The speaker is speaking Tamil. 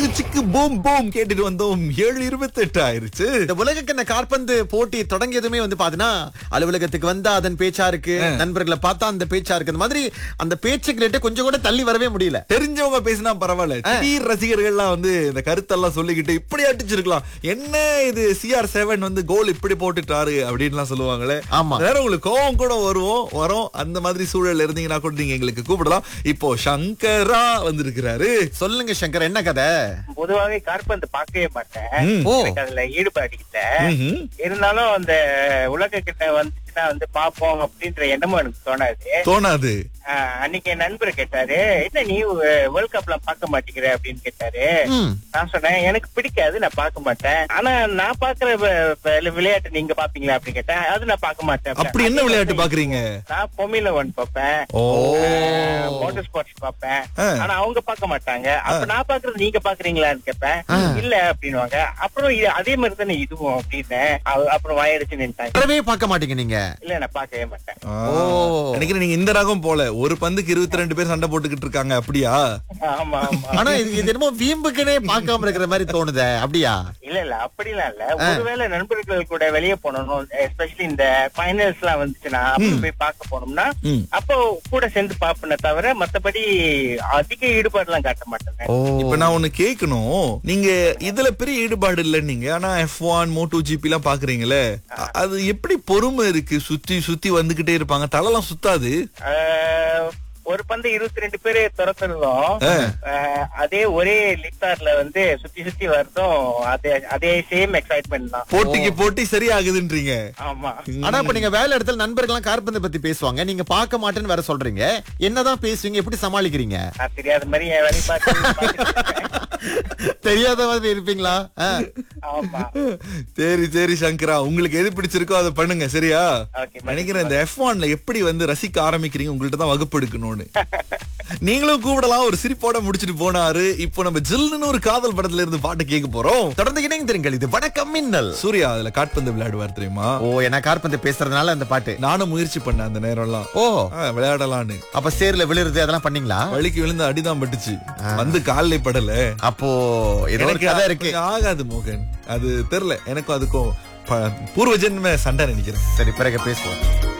சிக்கு பூம் பூம் கேட்டுட்டு வந்தோம் ஏழு இருபத்தி எட்டு ஆயிருச்சு இந்த உலகக்கிண்ண காற்பந்து போட்டி தொடங்கியதுமே வந்து பாத்தீங்கன்னா அலுவலகத்துக்கு வந்தா அதன் பேச்சா இருக்கு நண்பர்களை பார்த்தா அந்த பேச்சா இருக்கு அந்த மாதிரி அந்த பேச்சுக்கிட்ட கொஞ்சம் கூட தள்ளி வரவே முடியல தெரிஞ்சவங்க பேசினா பரவாயில்ல திடீர் ரசிகர்கள்லாம் வந்து இந்த கருத்தெல்லாம் சொல்லிக்கிட்டு இப்படி அடிச்சிருக்கலாம் என்ன இது சிஆர் செவன் வந்து கோல் இப்படி போட்டுட்டாரு அப்படின்லாம் சொல்லுவாங்களே ஆமா. வேற உங்களுக்கு கோவம் கூட வருவோம் வரும் அந்த மாதிரி சூழல்ல இருந்தீங்கன்னா கூட நீங்க எங்களுக்கு கூப்பிடலாம் இப்போ சங்கரா வந்திருக்கிறாரு சொல்லுங்க சங்கர் என்ன கதை பொதுவாவே காற்பந்து பார்க்கவே மாட்டேன் ம். ஓ எனக்கு அதுல ஈடுபாடு இல்ல ம்ஹும். இருந்தாலும் அந்த உலக கிட்ட வந்துச்சுன்னா வந்து பாப்போம் அப்படின்ற எண்ணமும் எனக்கு தோணாது தோணாது ஆஹ், அன்னைக்கு என் நண்பர் கேட்டாரு என்ன நீ வேர்ல்ட் கப்லாம் பார்க்க மாட்டேங்கிற அப்படின்னு கேட்டாரு ம். நான் சொன்னேன் எனக்கு பிடிக்காது நான் பார்க்க மாட்டேன் ஆனா நான் பாக்குற வ- வ- விளையாட்டு நீங்க பாப்பீங்களா அப்படின்னு கேட்டேன் அது நான் பார்க்க மாட்டேன் அப்படி என்ன விளையாட்டு பாக்குறீங்க நான் பொமில ஒன் பார்ப்பேன் ஓ மோட்டர் ஸ்போர்ட்ஸ் பார்ப்பேன் ஆ. ஆனா அவங்க பார்க்க மாட்டாங்க அப்ப நான் பாக்குறது நீங்க பாக்குறீங்களான்னு கேட்பேன் இல்ல அப்படின்னுவாங்க அப்புறம் இது- அதே மாதிரி தானே இதுவும் அப்படின்னு அவ- அப்புறம் வாயடிச்சு நின்ட்டாங்க அறவே பார்க்க மாட்டீங்க நீங்க இல்ல நான் பார்க்கவே மாட்டேன் ஆ. ஓ. நினைக்கிறேன் நீங்க இந்த ரகம் போல ஒரு பந்துக்கு இருபத்தி ரெண்டு பேர் சண்டை போட்டுக்கிட்டு இருக்காங்க அப்படியா ஆமா ஆமா ஆனா இது இது என்னமோ வீம்புக்குனே பார்க்காம இருக்கிற மாதிரி தோணுதே அப்படியா இல்ல இல்ல அப்படிலாம் இல்ல ஒருவேளை நண்பர்கள் கூட வெளியே போனோம் எஸ்பெஷலி இந்த ஃபைனல்ஸ் எல்லாம் வந்துச்சுன்னா அப்படி போய் பார்க்க போனோம்னா ம். அப்போ கூட சேர்ந்து பாப்பனே தவிர மத்தபடி அதிக ஈடுபாடு எல்லாம் காட்ட மாட்டேன் ஓ இப்ப நான் ஒண்ணு கேட்கணும் நீங்க இதுல பெரிய ஈடுபாடு இல்ல நீங்க ஆனா எஃப் ஒன் மோட்டோ ஜிபி எல்லாம் பாக்குறீங்களே அ- அது எப்படி பொறுமை இருக்கு சுத்தி சுத்தி வந்துகிட்டே இருப்பாங்க தலைலாம் சுத்தாது ஆஹ், ஒரு பந்து இருபத்தி ரெண்டு பேரு துரத்துறதும் ஆஹ், அதே ஒரே லிப்டார்ல வந்து சுத்தி சுத்தி வரதும் அதே அதே சேம் எக்ஸைட்மெண்ட் தான் போட்டிக்கு போட்டி சரியாகுதுன்றீங்க ஆமா ஆனா இப்ப நீங்க வேலை இடத்துல நண்பர்கள்லாம் காற்பந்து பத்தி பேசுவாங்க நீங்க பார்க்க மாட்டேன்னு வேற சொல்றீங்க என்னதான் பேசுவீங்க எப்படி சமாளிக்கிறீங்க நான் தெரியாத மாதிரி என் வேலையை பார்த்து பார்த்துட்டு இருக்கேன். தெரியாத மாதிரி இருப்பீங்களா ஆ. ஆமா சரி சரி சங்கரா உங்களுக்கு எது பிடிச்சிருக்கோ அதை பண்ணுங்க சரியா Okay, நினைக்கிறேன் இந்த எஃப் ஒன்ல எப்படி வந்து ரசிக்க ஆரம்பிக்கிறீங்க உங்கள்ட்ட தான் வகுப்பு எடுக்கணும்னு நீங்களும் கூப்பிடலாம் ஒரு சிரிப்போட முடிச்சிட்டு போனாரு இப்போ நம்ம ஜில்லுன்னு ஒரு காதல் படத்துல இருந்து பாட்டு கேட்க போறோம் தொடர்ந்து இணைந்திருங்கள் இது வணக்கம் மின்னல் சூர்யா அதுல காட்பந்து விளையாடுவார் தெரியுமா ஓ என்ன காற்பந்து பேசுறதுனால அந்த பாட்டு நானும் முயற்சி பண்ணேன் அந்த நேரம்லாம் ஓ ஆ, விளையாடலான்னு அப்ப சேர்ல விழுறது அதெல்லாம் பண்ணீங்களா வலிக்கு விழுந்து அடிதான் பட்டுச்சு வந்து காலில் படல அப்போ ஏதோ ஒரு எனக்கு கதை இருக்கு கொஞ்சம் ஆகாது மோகன் அது தெரியல எனக்கும் அதுக்கும் ப- பூர்வ ஜென்ம சண்டை நினைக்கிறேன் சரி பிறகு பேசுவோம்